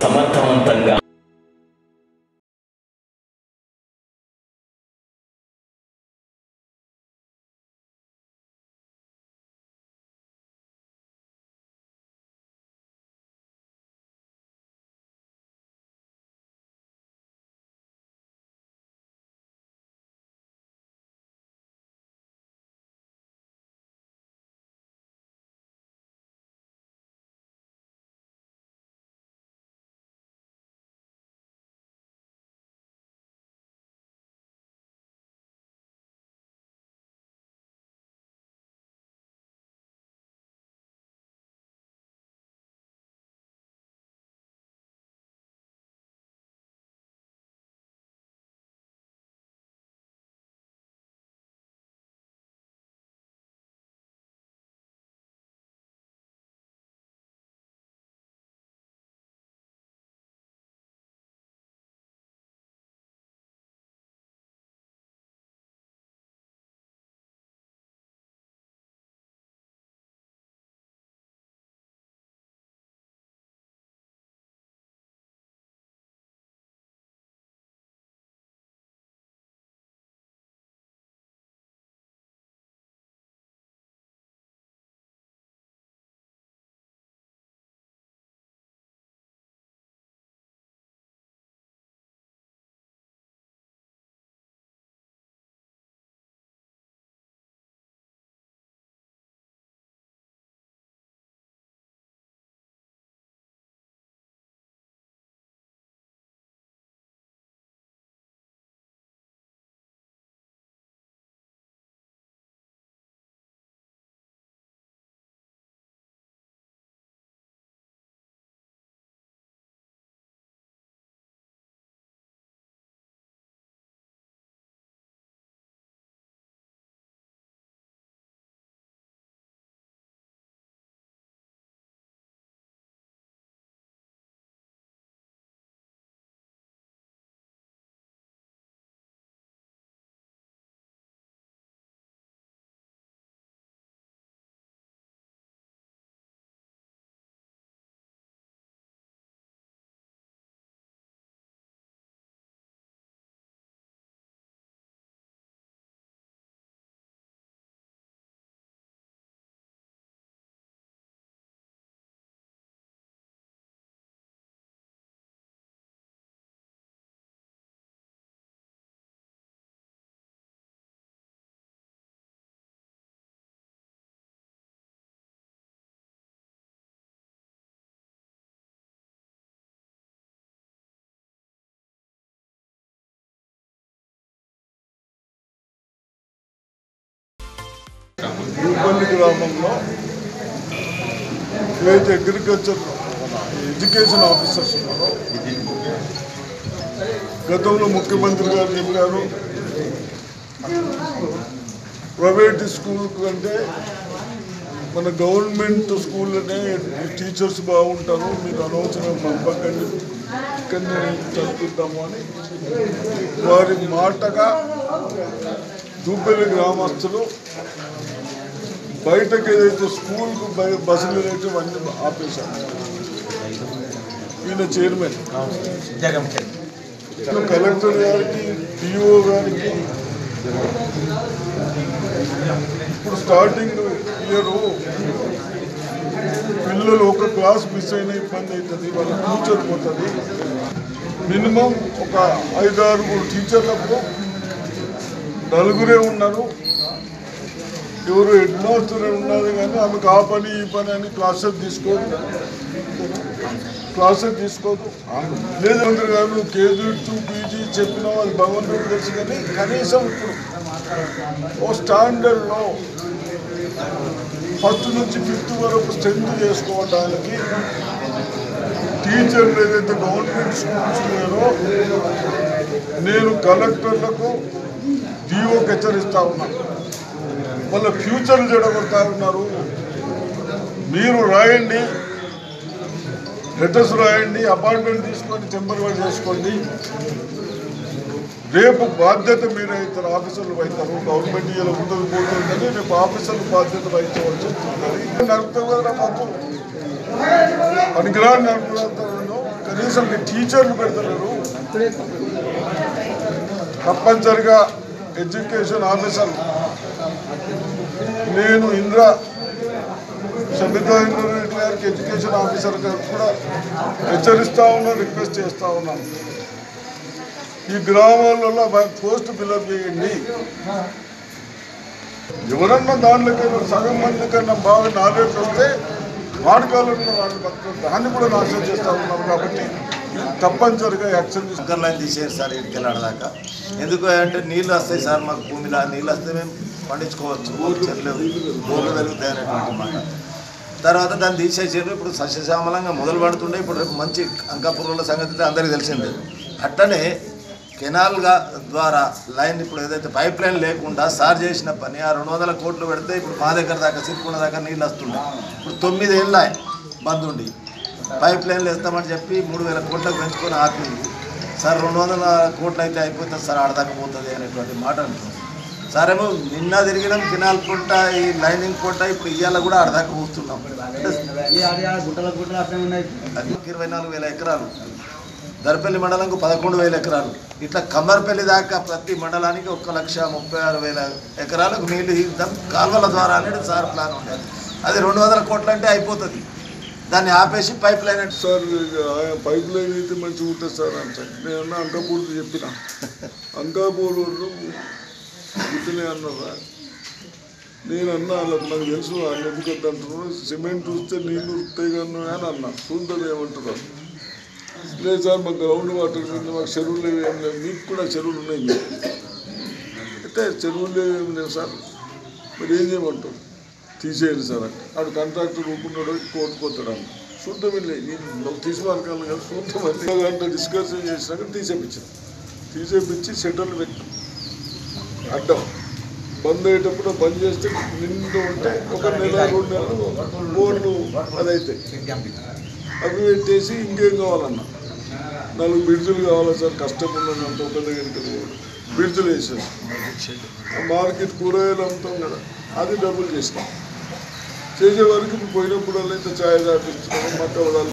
సమర్థవంతంగా భూపల్లి గ్రామంలో ఏదైతే అగ్రికల్చర్ ఎడ్యుకేషన్ ఆఫీసర్స్ ఉన్నారో గతంలో ముఖ్యమంత్రి గారు చెప్పారు ప్రైవేట్ స్కూల్ కంటే మన గవర్నమెంట్ స్కూల్లోనే టీచర్స్ బాగుంటారు మీరు అనవసరం పంపకండి ఇక్కడనే చదువుతాము అని వారి మాటగా దూపల్లి గ్రామస్తులు బయటకు ఏదైతే స్కూల్కు బయ బస్సులు ఏదైతే అన్ని ఆపేశారు ఈయన చైర్మన్ కలెక్టర్ గారికి డిఓ గారికి ఇప్పుడు స్టార్టింగ్ ఇయర్ పిల్లలు ఒక క్లాస్ మిస్ అయిన ఇబ్బంది అవుతుంది వాళ్ళ ఫ్యూచర్ పోతుంది మినిమం ఒక ఐదు ఆరుగురు టీచర్లకు నలుగురే ఉన్నారు ఎవరు హెడ్ మాస్టర్ ఉన్నది కానీ ఆమెకు ఆ పని ఈ పని అని క్లాసెస్ తీసుకోదు క్లాసెస్ తీసుకోదు లేదు మంత్రి గారు నువ్వు కేజీ టూ పీజీ చెప్పినావు అది భగవంతుడు తెలుసు కానీ కనీసం ఇప్పుడు ఓ స్టాండర్డ్లో ఫస్ట్ నుంచి ఫిఫ్త్ వరకు స్ట్రెంత్ చేసుకోవడానికి టీచర్లు ఏదైతే గవర్నమెంట్ స్కూల్స్ లేరో నేను కలెక్టర్లకు డిఓకి హెచ్చరిస్తా ఉన్నా వాళ్ళ ఫ్యూచర్ చెడగొడతా ఉన్నారు మీరు రాయండి లెటర్స్ రాయండి అపాయింట్మెంట్ తీసుకొని టెంపరవరీ చేసుకోండి రేపు బాధ్యత మీరు అవుతారు ఆఫీసర్లు అవుతారు గవర్నమెంట్ ఇలా ఉంటుంది పోతుందని రేపు ఆఫీసర్లు బాధ్యత వహించవలసి వస్తుంది నడుపుతాం కదా మాకు పనికిరాని నడుపుతాను కానీ కనీసం మీ టీచర్లు పెడతలేరు తప్పనిసరిగా ఎడ్యుకేషన్ ఆఫీసర్ నేను ఇంద్ర సమిత ఇంద్రెడ్డి గారికి ఎడ్యుకేషన్ ఆఫీసర్ గారికి కూడా హెచ్చరిస్తా ఉన్నాను రిక్వెస్ట్ చేస్తా ఉన్నాను ఈ గ్రామాలలో పోస్ట్ ఫిల్అప్ చేయండి ఎవరన్నా దాంట్లోకి సగం మంది కన్నా బాగా నాలెడ్జ్ వస్తే వాడుకోవాలన్న వాళ్ళు బతుకు దాన్ని కూడా నాశనం చేస్తా ఉన్నారు కాబట్టి తప్పనిసరిగా యాక్షన్ తీసుకుంటాం శంకర్ లైన్ తీసేది సార్ ఇటుకెళ్ళాడు దాకా ఎందుకు అంటే నీళ్ళు వస్తాయి సార్ మాకు భూమిలో నీళ్ళు వస్తే మేము పండించుకోవచ్చు చెర్లేవు బోర్లు వెలుగుతాయి అనేటువంటి మాట తర్వాత దాన్ని తీసేసారు ఇప్పుడు సస్యశ్యామలంగా మొదలు పడుతుండే ఇప్పుడు రేపు మంచి అంకాపురంలో సంగతి అయితే అందరికీ తెలిసిందే అట్టనే కెనాల్గా ద్వారా లైన్ ఇప్పుడు ఏదైతే పైప్ లైన్ లేకుండా సార్ చేసిన పని ఆ రెండు వందల కోట్లు పెడితే ఇప్పుడు మా దగ్గర దాకా సిరికొండ దాకా నీళ్ళు వస్తుండే ఇప్పుడు తొమ్మిది ఏళ్ళ బంద్ ఉండి పైప్ లైన్లు వేస్తామని చెప్పి మూడు వేల కోట్లకు పెంచుకొని ఆపింది సార్ రెండు వందల కోట్లు అయితే అయిపోతుంది సార్ ఆడదాకా పోతుంది అనేటువంటి మాట అంటున్నాం సార్ ఏమో నిన్న తిరిగినాం కినాల్ పుట్ట ఈ లైనింగ్ పుట్ట ఇప్పుడు ఇవాళ కూడా ఆడదాకా పోతున్నాం గుట్టల గుట్టలు అట్లే ఉన్నాయి అది ఇరవై నాలుగు వేల ఎకరాలు దర్పల్లి మండలంకు పదకొండు వేల ఎకరాలు ఇట్లా కమ్మర్పల్లి దాకా ప్రతి మండలానికి ఒక లక్ష ముప్పై ఆరు వేల ఎకరాలకు నీళ్లు ఇద్దాం కాలువల ద్వారా అనేది సార్ ప్లాన్ ఉండేది అది రెండు వందల కోట్లు అంటే అయిపోతుంది దాన్ని ఆపేసి పైప్ లైన్ అంటే సార్ ఇక ఆయన పైప్ లైన్ అయితే మంచిగా ఉంటుంది సార్ అంటే నేను అన్న అంకాపూర్ చెప్పిన అంకాపూర్ వాళ్ళు గుర్తునే అన్నారా నేను అన్నా వాళ్ళకి నాకు తెలుసు ఆయన ఎందుకు అంటున్నారు సిమెంట్ చూస్తే నీళ్ళు ఉరుకుతాయి కానీ అని అన్నా చూద్దాం ఏమంటున్నారు లేదు సార్ మాకు గ్రౌండ్ వాటర్ మీద మాకు చెరువులు లేవు ఏం లేవు మీకు కూడా చెరువులు ఉన్నాయి మీకు అయితే చెరువులు లేవు ఏం లేవు సార్ మరి ఏం చేయమంటారు తీసేయండి సార్ అంటే ఆడు కాంట్రాక్టర్ ఊపుకున్నాడు కోర్టుకోతాడు అన్న చూద్దాం వెళ్ళి నేను తీసుకోవాలి కదా చూద్దాం అని గంట డిస్కషన్ చేసినాక తీసేపించాను తీసేపించి షెటర్లు పెట్టి అడ్డం బంద్ అయ్యేటప్పుడు బంద్ చేస్తే నిండు ఉంటే ఒక నెల రెండు నెలలు బోర్లు అదైతే అవి పెట్టేసి ఇంకేం కావాలన్నా నాలుగు బ్రిడ్జులు కావాలా సార్ కష్టం ఉన్నది అంత ఒక దగ్గరికి పోవడం బ్రిడ్జులు వేసేసి మార్కెట్ కూరగాయలు అమ్ముతాం కదా అది డబ్బులు చేసినాం చేసే వరకు ఇప్పుడు పోయినప్పుడు ఇంత ఛాయ్ తాపిస్తున్నాం మక్క